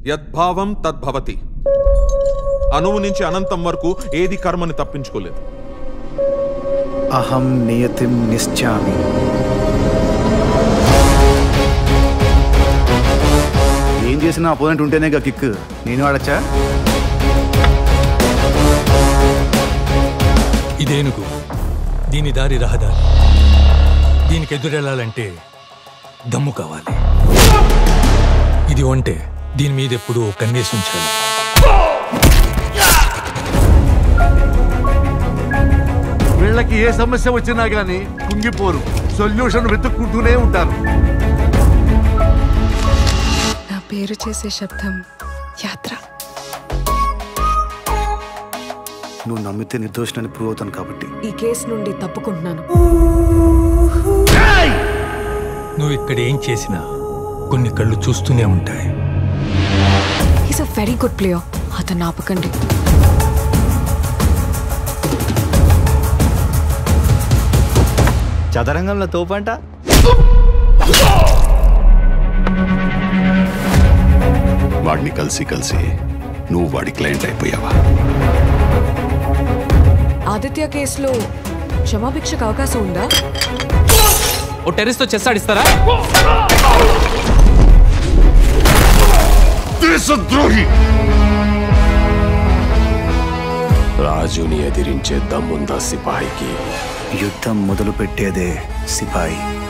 యద్భావం తద్భవతి అణువు నుంచి అనంతం వరకు ఏది కర్మని తప్పించుకోలేదు అహం నియతిం నిశ్చామి ఏం చేసినా అపోనెంట్ ఉంటేనే గా కిక్ నేను ఆడచ్చా ఇదేనుగు దీని దారి రహదారి దీనికి ఎదురెళ్ళాలంటే దమ్ము కావాలి ఇది ఒంటే దీని మీద ఎప్పుడూ కన్నేసి ఉంచాలి వీళ్ళకి ఏ సమస్య వచ్చినా గానీ కుంగిపోరు సొల్యూషన్ వెతుక్కుంటూనే ఉంటారు నా పేరు చేసే శబ్దం యాత్ర నువ్వు నమ్మితే నిర్దోషణని ప్రూవ్ అవుతాను కాబట్టి ఈ కేసు నుండి తప్పుకుంటున్నాను నువ్వు ఇక్కడ ఏం చేసినా కొన్ని కళ్ళు చూస్తూనే ఉంటాయి is a very good player అతను ఆపకండి చదరంగంలో తోపంట వాడిని కలిసి కలిసి నువ్వు వాడి క్లయింట్ అయిపోయావా ఆదిత్య కేసులో క్షమాభిక్షకు అవకాశం ఉందా ఓ టెర్రస్తో చెస్ ఆడిస్తారా దేశద్రోహి రాజుని ఎదిరించే దమ్ముందా సిపాయికి యుద్ధం మొదలు పెట్టేదే సిపాయి